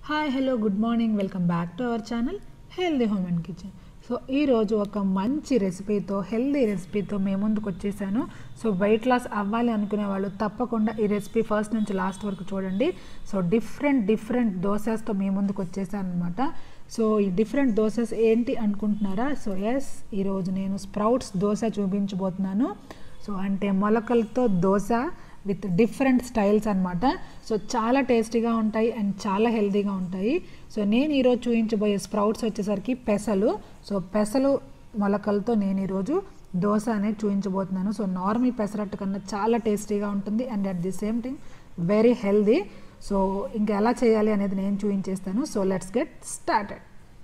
hi hello good morning welcome back to our channel healthy home and kitchen so ఈరోజు ఒక మంచి రెసిపీతో healthy రెసిపీతో మేము ముందుకు వచ్చేసాను సో వెయిట్ లాస్ అవ్వాలి అనుకునే వాళ్ళు తప్పకుండా ఈ రెసిపీ ఫస్ట్ నుంచి లాస్ట్ వరకు చూడండి సో డిఫరెంట్ డిఫరెంట్ దోసెస్తో మీ ముందుకు వచ్చేసాను అనమాట సో ఈ డిఫరెంట్ దోసెస్ ఏంటి అనుకుంటున్నారా సో ఎస్ ఈరోజు నేను స్ప్రౌట్స్ దోశ చూపించబోతున్నాను సో అంటే మొలకలతో దోశ విత్ డిఫరెంట్ స్టైల్స్ అనమాట సో చాలా టేస్టీగా ఉంటాయి అండ్ చాలా హెల్తీగా ఉంటాయి సో నేను ఈరోజు చూపించబోయే స్ప్రౌట్స్ వచ్చేసరికి పెసలు సో పెసలు మొలకలతో నేను ఈరోజు దోశ అనేది చూపించబోతున్నాను సో నార్మల్ పెసరట్టు కన్నా చాలా టేస్టీగా ఉంటుంది and at the same time very healthy so ఇంకా ఎలా చేయాలి అనేది నేను చూపించేస్తాను so let's get started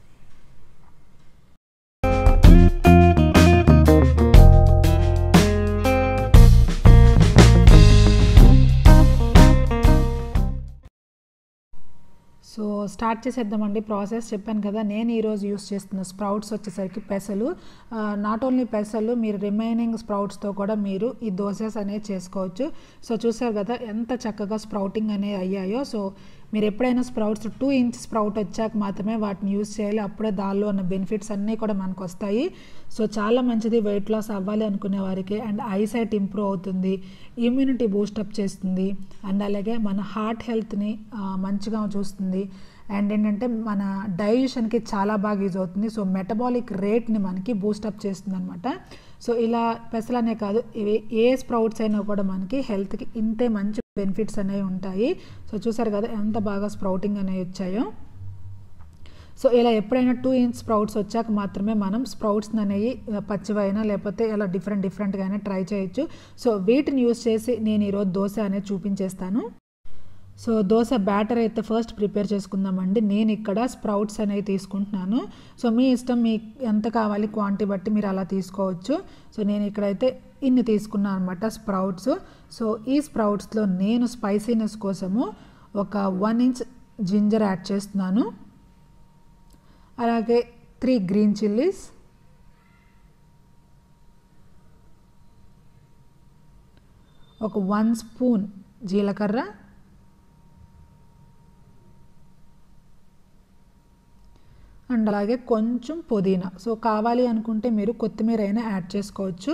so start చేసేద్దామండి ప్రాసెస్ చెప్పాను కదా నేను ఈరోజు యూస్ చేస్తున్న స్ప్రౌట్స్ వచ్చేసరికి పెసలు నాట్ ఓన్లీ పెసలు మీరు రిమైనింగ్ స్ప్రౌట్స్తో కూడా మీరు ఈ దోసెస్ అనేవి చేసుకోవచ్చు సో చూసారు కదా ఎంత చక్కగా స్ప్రౌటింగ్ అనేవి అయ్యాయో సో మీరు ఎప్పుడైనా స్ప్రౌట్స్ టూ ఇంచ్ స్ప్రౌట్ వచ్చాక మాత్రమే వాటిని యూస్ చేయాలి అప్పుడే దానిలో ఉన్న బెనిఫిట్స్ అన్నీ కూడా మనకు వస్తాయి సో చాలా మంచిది వెయిట్ లాస్ అవ్వాలి అనుకునే వారికి అండ్ ఐసైట్ ఇంప్రూవ్ అవుతుంది ఇమ్యూనిటీ బూస్టప్ చేస్తుంది అండ్ అలాగే మన హార్ట్ హెల్త్ని మంచిగా చూస్తుంది అండ్ ఏంటంటే మన డైజెషన్కి చాలా బాగా యూజ్ అవుతుంది సో మెటబాలిక్ రేట్ని మనకి బూస్టప్ చేస్తుంది అనమాట సో ఇలా పెసలనే కాదు ఇవి ఏ స్ప్రౌట్స్ అయినా కూడా మనకి హెల్త్కి ఇంతే మంచి బెనిఫిట్స్ అనేవి ఉంటాయి సో చూసారు కదా ఎంత బాగా స్ప్రౌటింగ్ అనేవి వచ్చాయో సో ఇలా ఎప్పుడైనా టూ ఇంచ్ స్ప్రౌట్స్ వచ్చాక మాత్రమే మనం స్ప్రౌట్స్ అనేవి పచ్చివైనా లేకపోతే ఇలా డిఫరెంట్ డిఫరెంట్గానే ట్రై చేయొచ్చు సో వీటిని యూస్ చేసి నేను ఈరోజు దోశ అనేది చూపించేస్తాను సో దోశ బ్యాటర్ అయితే ఫస్ట్ ప్రిపేర్ చేసుకుందామండి నేను ఇక్కడ స్ప్రౌట్స్ అనేవి తీసుకుంటున్నాను సో మీ ఇష్టం మీకు ఎంత కావాలి క్వాంటిటీ బట్టి మీరు అలా తీసుకోవచ్చు సో నేను ఇక్కడైతే ఇన్ని తీసుకున్నాను అనమాట స్ప్రౌట్స్ సో ఈ స్ప్రౌట్స్లో నేను స్పైసీనెస్ కోసము ఒక వన్ ఇంచ్ జింజర్ యాడ్ చేస్తున్నాను అలాగే త్రీ గ్రీన్ చిల్లీస్ ఒక వన్ స్పూన్ జీలకర్ర అండ్ అలాగే కొంచెం పుదీనా సో కావాలి అనుకుంటే మీరు కొత్తిమీర అయినా యాడ్ చేసుకోవచ్చు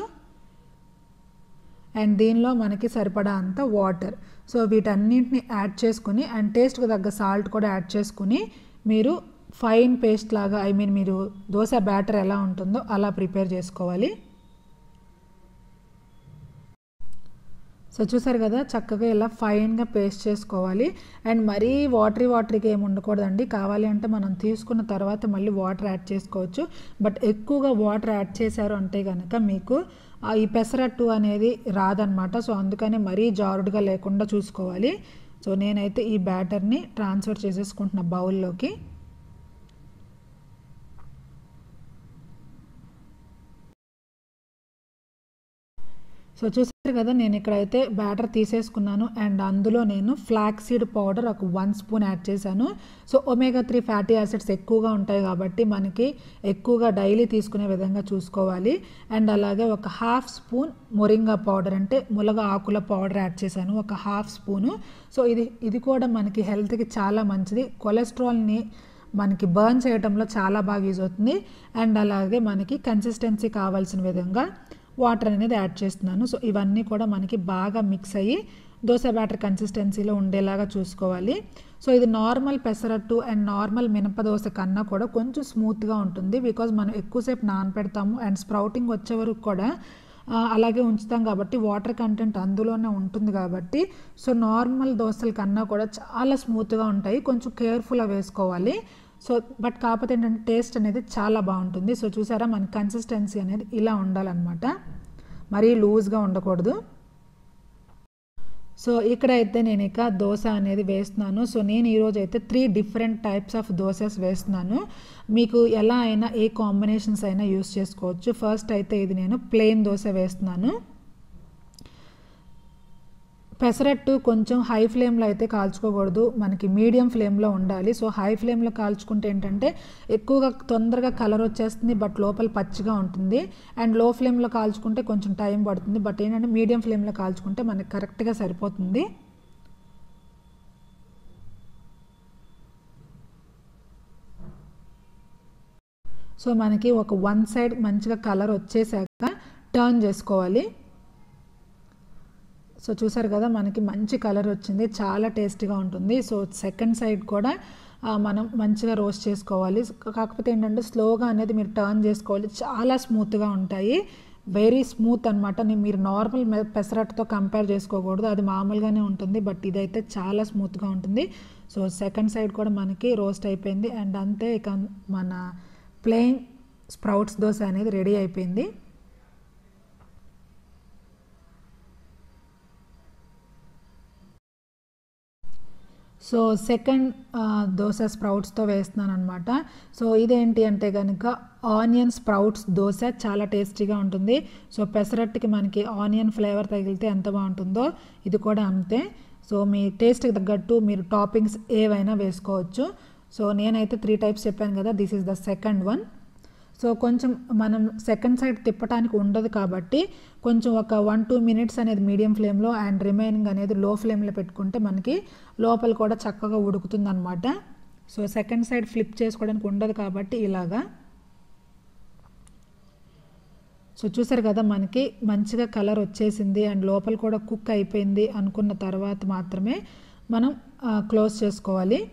అండ్ దీనిలో మనకి సరిపడా అంత వాటర్ సో వీటన్నింటిని యాడ్ చేసుకుని అండ్ టేస్ట్కి తగ్గ సాల్ట్ కూడా యాడ్ చేసుకుని మీరు ఫైన్ పేస్ట్ లాగా ఐ మీన్ మీరు దోశ బ్యాటర్ ఎలా ఉంటుందో అలా ప్రిపేర్ చేసుకోవాలి సో చూసారు కదా చక్కగా ఇలా ఫైన్గా పేస్ట్ చేసుకోవాలి అండ్ మరీ వాటరీ వాటరీగా ఏమి ఉండకూడదండి కావాలి అంటే మనం తీసుకున్న తర్వాత మళ్ళీ వాటర్ యాడ్ చేసుకోవచ్చు బట్ ఎక్కువగా వాటర్ యాడ్ చేశారు అంటే కనుక మీకు ఈ పెసరట్టు అనేది రాదనమాట సో అందుకని మరీ జారుడుగా లేకుండా చూసుకోవాలి సో నేనైతే ఈ బ్యాటర్ని ట్రాన్స్ఫర్ చేసేసుకుంటున్న బౌల్లోకి సో చూసారు కదా నేను ఇక్కడైతే బ్యాటర్ తీసేసుకున్నాను అండ్ అందులో నేను ఫ్లాక్ సీడ్ పౌడర్ ఒక వన్ స్పూన్ యాడ్ చేశాను so omega three fatty acids ఎక్కువగా ఉంటాయి కాబట్టి మనకి ఎక్కువగా డైలీ తీసుకునే విధంగా చూసుకోవాలి అండ్ అలాగే ఒక హాఫ్ స్పూన్ మొరింగా పౌడర్ అంటే ములగ ఆకుల పౌడర్ యాడ్ చేశాను ఒక హాఫ్ స్పూను సో ఇది ఇది కూడా మనకి హెల్త్కి చాలా మంచిది కొలెస్ట్రాల్ని మనకి బర్న్ చేయడంలో చాలా బాగా యూజ్ అవుతుంది అండ్ అలాగే మనకి కన్సిస్టెన్సీ కావాల్సిన విధంగా వాటర్ అనేది యాడ్ చేస్తున్నాను సో ఇవన్నీ కూడా మనకి బాగా మిక్స్ అయ్యి దోశ బ్యాటర్ కన్సిస్టెన్సీలో ఉండేలాగా చూసుకోవాలి సో ఇది నార్మల్ పెసరట్టు అండ్ నార్మల్ మినప దోశ కన్నా కూడా కొంచెం స్మూత్గా ఉంటుంది బికాజ్ మనం ఎక్కువసేపు నానపెడతాము అండ్ స్ప్రౌటింగ్ వచ్చే వరకు కూడా అలాగే ఉంచుతాం కాబట్టి వాటర్ కంటెంట్ అందులోనే ఉంటుంది కాబట్టి సో నార్మల్ దోశల కన్నా కూడా చాలా స్మూత్గా ఉంటాయి కొంచెం కేర్ఫుల్గా వేసుకోవాలి సో బట్ కాకపోతే ఏంటంటే టేస్ట్ అనేది చాలా బాగుంటుంది సో చూసారా మన కన్సిస్టెన్సీ అనేది ఇలా ఉండాలన్నమాట మరీ లూజ్గా ఉండకూడదు సో ఇక్కడైతే నేను ఇక దోశ అనేది వేస్తున్నాను సో నేను ఈరోజు అయితే three different types of dosas వేస్తున్నాను మీకు ఎలా అయినా ఏ కాంబినేషన్స్ అయినా యూస్ చేసుకోవచ్చు ఫస్ట్ అయితే ఇది నేను ప్లెయిన్ దోశ వేస్తున్నాను పెసరట్టు కొంచెం హై ఫ్లేమ్లో అయితే కాల్చుకోకూడదు మనకి మీడియం ఫ్లేమ్లో ఉండాలి సో హై ఫ్లేమ్లో కాల్చుకుంటే ఏంటంటే ఎక్కువగా తొందరగా కలర్ వచ్చేస్తుంది బట్ లోపల పచ్చిగా ఉంటుంది అండ్ లో ఫ్లేమ్లో కాల్చుకుంటే కొంచెం టైం పడుతుంది బట్ ఏంటంటే మీడియం ఫ్లేమ్లో కాల్చుకుంటే మనకి కరెక్ట్గా సరిపోతుంది సో మనకి ఒక వన్ సైడ్ మంచిగా కలర్ వచ్చేసాక టర్న్ చేసుకోవాలి సో చూసారు కదా మనకి మంచి కలర్ వచ్చింది చాలా టేస్టీగా ఉంటుంది సో సెకండ్ సైడ్ కూడా మనం మంచిగా రోస్ట్ చేసుకోవాలి కాకపోతే ఏంటంటే స్లోగా అనేది మీరు టర్న్ చేసుకోవాలి చాలా స్మూత్గా ఉంటాయి వెరీ స్మూత్ అనమాట మీరు నార్మల్ పెసరట్టుతో కంపేర్ చేసుకోకూడదు అది మామూలుగానే ఉంటుంది బట్ ఇదైతే చాలా స్మూత్గా ఉంటుంది సో సెకండ్ సైడ్ కూడా మనకి రోస్ట్ అయిపోయింది అండ్ అంతే ఇక మన ప్లెయిన్ స్ప్రౌట్స్ దోశ అనేది రెడీ అయిపోయింది సో సెకండ్ దోశ స్ప్రౌట్స్తో వేస్తున్నాను అనమాట సో ఇదేంటి అంటే కనుక ఆనియన్ స్ప్రౌట్స్ దోశ చాలా టేస్టీగా ఉంటుంది సో పెసరట్టుకి మనకి ఆనియన్ ఫ్లేవర్ తగిలితే ఎంత బాగుంటుందో ఇది కూడా అంతే సో మీ టేస్ట్కి తగ్గట్టు మీరు టాపింగ్స్ ఏవైనా వేసుకోవచ్చు సో నేనైతే త్రీ టైప్స్ చెప్పాను కదా this is the second one so కొంచెం మనం సెకండ్ సైడ్ తిప్పడానికి ఉండదు కాబట్టి కొంచెం ఒక వన్ టూ మినిట్స్ అనేది మీడియం ఫ్లేమ్లో అండ్ రిమైనింగ్ అనేది లో ఫ్లేమ్లో పెట్టుకుంటే మనకి లోపల కూడా చక్కగా ఉడుకుతుంది అనమాట సో సెకండ్ సైడ్ ఫ్లిప్ చేసుకోవడానికి ఉండదు కాబట్టి ఇలాగా సో చూసారు కదా మనకి మంచిగా కలర్ వచ్చేసింది అండ్ లోపల కూడా కుక్ అయిపోయింది అనుకున్న తర్వాత మాత్రమే మనం క్లోజ్ చేసుకోవాలి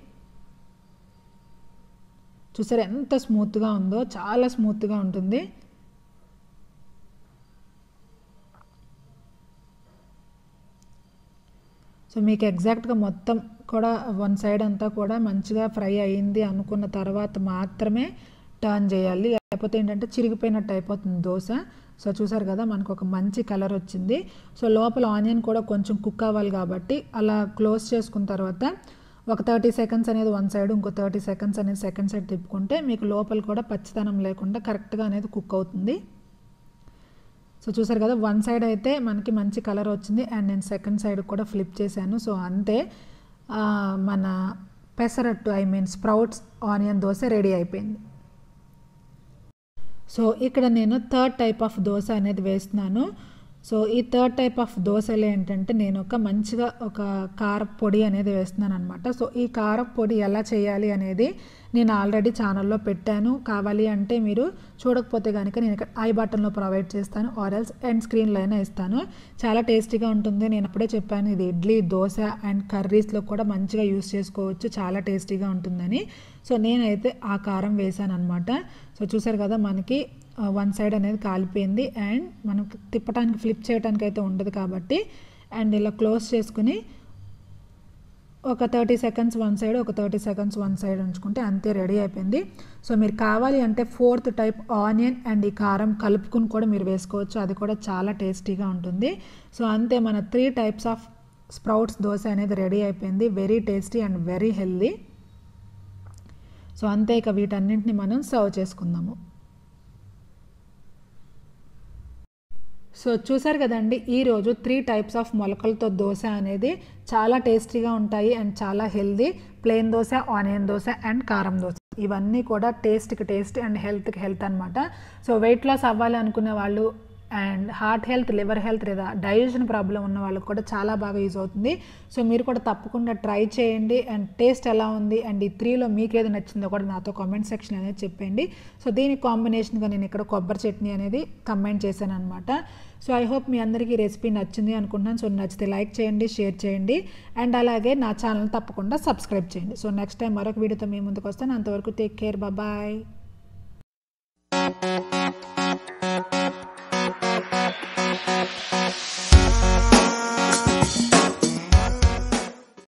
చూసారు ఎంత స్మూత్గా ఉందో చాలా స్మూత్గా ఉంటుంది సో మీకు ఎగ్జాక్ట్గా మొత్తం కూడా వన్ సైడ్ అంతా కూడా మంచిగా ఫ్రై అయ్యింది అనుకున్న తర్వాత మాత్రమే టర్న్ చేయాలి లేకపోతే ఏంటంటే చిరిగిపోయినట్టు అయిపోతుంది దోశ సో చూసారు కదా మనకు ఒక మంచి కలర్ వచ్చింది సో లోపల ఆనియన్ కూడా కొంచెం కుక్ అవ్వాలి కాబట్టి అలా క్లోజ్ చేసుకున్న తర్వాత ఒక థర్టీ సెకండ్స్ అనేది వన్ సైడ్ ఇంకో థర్టీ సెకండ్స్ అనేది సెకండ్ సైడ్ తిప్పుకుంటే మీకు లోపల కూడా పచ్చితనం లేకుండా కరెక్ట్గా అనేది కుక్ అవుతుంది సో చూసారు కదా వన్ సైడ్ అయితే మనకి మంచి కలర్ వచ్చింది అండ్ నేను సెకండ్ సైడ్ కూడా ఫ్లిప్ చేశాను సో అంతే మన pesarattu I mean sprouts onion dosa ready అయిపోయింది సో ఇక్కడ నేను థర్డ్ టైప్ ఆఫ్ దోశ అనేది వేస్తున్నాను సో ఈ థర్డ్ టైప్ ఆఫ్ దోశలు ఏంటంటే నేను ఒక మంచిగా ఒక కార పొడి అనేది వేస్తున్నాను అనమాట సో ఈ కార పొడి ఎలా చేయాలి అనేది నేను ఆల్రెడీ ఛానల్లో పెట్టాను కావాలి అంటే మీరు చూడకపోతే కనుక నేను ఇక్కడ ఐ బటన్లో ప్రొవైడ్ చేస్తాను ఆర్ఎల్స్ అండ్ స్క్రీన్లో అయినా ఇస్తాను చాలా టేస్టీగా ఉంటుంది నేను అప్పుడే చెప్పాను ఇది ఇడ్లీ దోశ అండ్ కర్రీస్లో కూడా మంచిగా యూస్ చేసుకోవచ్చు చాలా టేస్టీగా ఉంటుందని సో నేనైతే ఆ కారం వేసాను అనమాట సో చూసారు కదా మనకి వన్ సైడ్ అనేది కాలిపోయింది అండ్ మనం తిప్పడానికి ఫ్లిప్ చేయడానికి అయితే ఉండదు కాబట్టి అండ్ ఇలా క్లోజ్ చేసుకుని ఒక థర్టీ సెకండ్స్ వన్ సైడ్ ఒక థర్టీ సెకండ్స్ వన్ సైడ్ ఉంచుకుంటే అంతే రెడీ అయిపోయింది సో మీరు కావాలి అంటే ఫోర్త్ టైప్ ఆనియన్ అండ్ ఈ కారం కలుపుకుని కూడా మీరు వేసుకోవచ్చు అది కూడా చాలా టేస్టీగా ఉంటుంది సో అంతే మన three types of sprouts dosa అనేది రెడీ అయిపోయింది very tasty and very healthy so అంతే ఇక వీటన్నింటిని మనం సర్వ్ చేసుకుందాము సో చూసారు కదండి ఈరోజు త్రీ టైప్స్ ఆఫ్ మొలకలతో దోశ అనేది చాలా టేస్టీగా ఉంటాయి అండ్ చాలా healthy plain dosa onion dosa and కారం దోశ ఇవన్నీ కూడా టేస్ట్కి టేస్ట్ అండ్ హెల్త్కి హెల్త్ అనమాట సో వెయిట్ లాస్ అవ్వాలి అనుకునే వాళ్ళు and heart health liver health లేదా డైజెషన్ ప్రాబ్లం ఉన్న వాళ్ళకి కూడా చాలా బాగా యూజ్ అవుతుంది సో మీరు కూడా తప్పకుండా ట్రై చేయండి అండ్ టేస్ట్ ఎలా ఉంది అండ్ ఈ త్రీలో మీకు ఏది నచ్చిందో కూడా నాతో కామెంట్ సెక్షన్ అనేది చెప్పండి సో దీనికి కాంబినేషన్గా నేను ఇక్కడ కొబ్బరి చట్నీ అనేది కమెంట్ చేశాను అనమాట సో ఐ హోప్ మీ అందరికీ రెసిపీ నచ్చింది అనుకుంటున్నాను సో నచ్చితే లైక్ చేయండి షేర్ చేయండి అండ్ అలాగే నా ఛానల్ తప్పకుండా సబ్స్క్రైబ్ చేయండి సో నెక్స్ట్ టైం మరొక వీడియోతో మీ ముందుకు వస్తాను అంతవరకు టేక్ కేర్ బాయ్